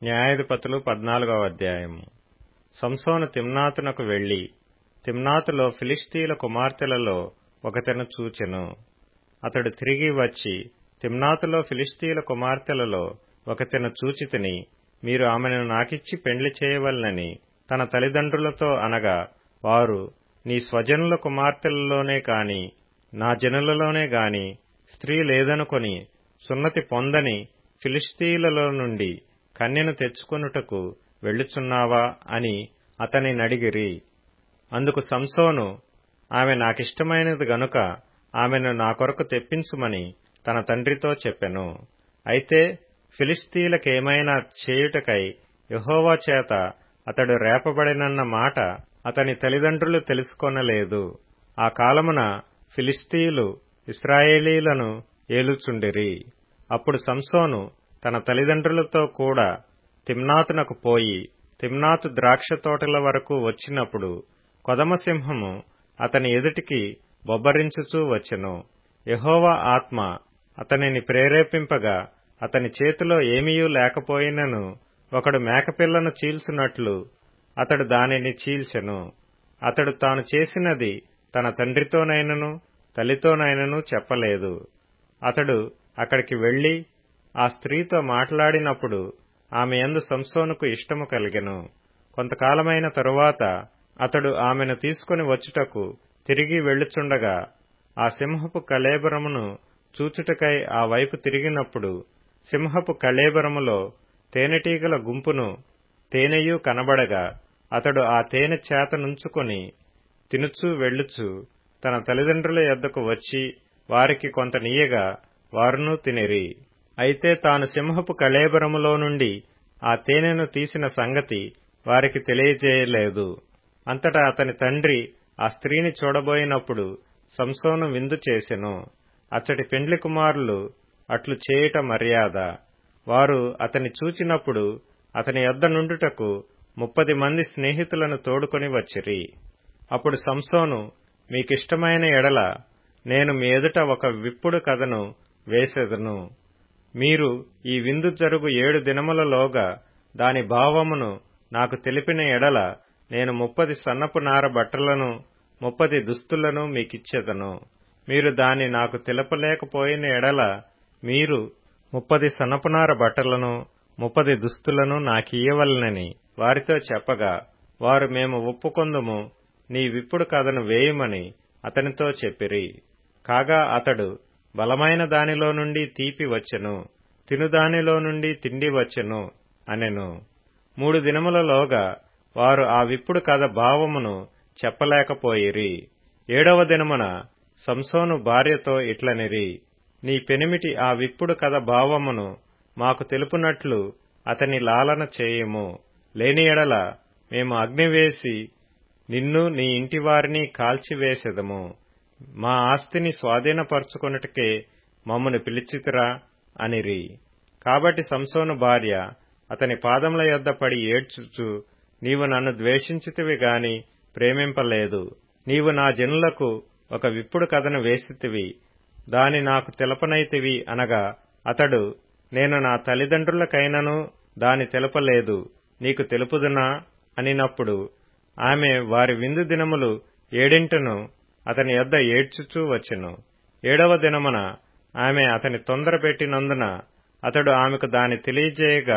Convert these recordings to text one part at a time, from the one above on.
న్యాయాధిపతులు పద్నాలుగవ అధ్యాయము సంసోను తిమ్నాతునకు వెళ్లి తిమ్నాతులో ఫిలిస్తీల కుమార్తెలలో ఒకతెను చూచెను అతడు తిరిగి వచ్చి తిమ్నాతులో ఫిలిస్తీల కుమార్తెలలో ఒకతెను చూచితిని మీరు ఆమెను నాకిచ్చి పెండ్లి చేయవలనని తన తల్లిదండ్రులతో అనగా వారు నీ స్వజనుల కుమార్తెలలోనే కాని నా జనులలోనే గాని స్త్రీ లేదనుకొని సున్నతి పొందని ఫిలిస్తీలలో నుండి కన్యను తెచ్చుకొనుటకు వెళ్ళుచున్నావా అని అతని నడిగిరి అందుకు సంసోను ఆమె నాకిష్టమైనది గనుక ఆమెను నా కొరకు తెప్పించుమని తన తండ్రితో చెప్పెను అయితే ఫిలిస్తీలకేమైనా చేయుటకై యహోవా చేత అతడు రేపబడినన్న మాట అతని తల్లిదండ్రులు తెలుసుకొనలేదు ఆ కాలమున ఫిలిస్తీయులు ఇస్రాయేలీలను ఏలుచుండిరి అప్పుడు సంసోను తన తల్లిదండ్రులతో కూడా తిమ్నాతునకు పోయి తిమ్నాతు ద్రాక్ష తోటల వరకు వచ్చినప్పుడు కొదమసింహము అతని ఎదుటికి బొబ్బరించుచూ వచ్చెను యహోవా ఆత్మ అతనిని ప్రేరేపింపగా అతని చేతిలో ఏమీయూ లేకపోయినను ఒకడు మేకపిల్లను చీల్చున్నట్లు అతడు దానిని చీల్చెను అతడు తాను చేసినది తన తండ్రితోనైనను తల్లితోనైనను చెప్పలేదు అతడు అక్కడికి వెళ్లి ఆ స్త్రీతో మాట్లాడినప్పుడు ఆమె యందు సంసోనుకు ఇష్టము కలిగెను కొంతకాలమైన తరువాత అతడు ఆమెను తీసుకుని వచ్చుటకు తిరిగి వెళ్ళుచుండగా ఆ సింహపు కళేబరమును చూచుటకై ఆ వైపు తిరిగినప్పుడు సింహపు కళేబరములో తేనెటీగల గుంపును తేనెయు కనబడగా అతడు ఆ తేనె చేత నుంచుకొని తినుచూ వెళ్ళుచు తన తల్లిదండ్రుల యొద్దకు వచ్చి వారికి కొంత నీయగా వారునూ తినిరి అయితే తాను సింహపు కళేబరములో నుండి ఆ తేనెను తీసిన సంగతి వారికి తెలియజేయలేదు అంతటా అతని తండ్రి ఆ స్త్రీని చూడబోయినప్పుడు సంసోను విందు చేసెను అచ్చటి పెండ్లి కుమారులు అట్లు చేయుట మర్యాద వారు అతని చూచినప్పుడు అతని యొద్ద నుండుటకు ముప్పది మంది స్నేహితులను తోడుకొని వచ్చిరి అప్పుడు సంసోను మీకిష్టమైన ఎడల నేను మీ ఎదుట ఒక విప్పుడు కథను వేసెదను మీరు ఈ విందు జరుగు ఏడు దినములలోగా దాని భావమును నాకు తెలిపిన ఎడల నేను ముప్పది సన్నపు నార బట్టలను ముప్పది దుస్తులను మీకిచ్చెదను మీరు దాని నాకు తెలపలేకపోయిన ఎడల మీరు ముప్పది సన్నపునార బట్టలను ముప్పది దుస్తులను నాకియ్యవలనని వారితో చెప్పగా వారు మేము ఒప్పుకొందుము నీ విప్పుడు కథను వేయమని అతనితో చెప్పిరి కాగా అతడు బలమైన దానిలో నుండి తీపి వచ్చెను తినుదానిలో నుండి తిండి వచ్చెను అనెను మూడు దినములలోగా వారు ఆ విప్పుడు కథ భావమును చెప్పలేకపోయిరి ఏడవ దినమున సంసోను భార్యతో ఇట్లనిరి నీ పెనిమిటి ఆ విప్పుడు కథ భావమును మాకు తెలుపునట్లు అతని లాలన చేయము లేని ఎడల మేము అగ్నివేసి నిన్ను నీ ఇంటివారిని కాల్చివేసెదము మా ఆస్తిని స్వాధీనపరుచుకొనుటకే మమ్మను పిలిచితిరా అనిరి కాబట్టి సంసోను భార్య అతని పాదముల యొద్ద పడి ఏడ్చుచు నీవు నన్ను ద్వేషించితివి గాని ప్రేమింపలేదు నీవు నా జనులకు ఒక విప్పుడు కథను వేసితివి దాని నాకు తెలపనైతివి అనగా అతడు నేను నా తల్లిదండ్రులకైనను దాని తెలపలేదు నీకు తెలుపుదునా అనినప్పుడు ఆమె వారి విందు దినములు ఏడింటను అతని యొద్ద ఏడ్చుచూ వచ్చెను ఏడవ దినమున ఆమె అతని తొందర పెట్టినందున అతడు ఆమెకు దాని తెలియజేయగా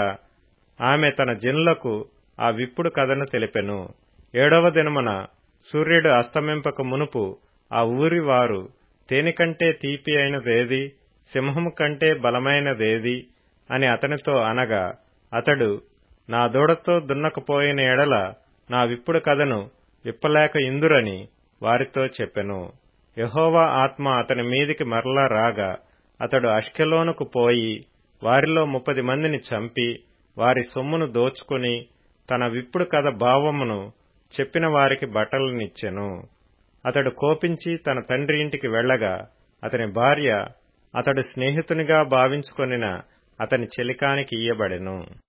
ఆమె తన జనులకు ఆ విప్పుడు కథను తెలిపెను ఏడవ దినమున సూర్యుడు అస్తమింపక మునుపు ఆ ఊరి వారు తేనికంటే తీపి అయినదేది సింహము కంటే బలమైనదేది అని అతనితో అనగా అతడు నా దూడతో దున్నకపోయిన ఎడల నా విప్పుడు కథను విప్పలేక ఇందురని వారితో చెప్పెను యహోవా ఆత్మ అతని మీదికి మరలా రాగా అతడు అష్కెలోనుకు పోయి వారిలో ముప్పది మందిని చంపి వారి సొమ్మును దోచుకుని తన విప్పుడు కథ భావమును చెప్పిన వారికి బట్టలనిచ్చెను అతడు కోపించి తన తండ్రి ఇంటికి వెళ్లగా అతని భార్య అతడు స్నేహితునిగా భావించుకొనిన అతని చెలికానికి ఇయ్యబడెను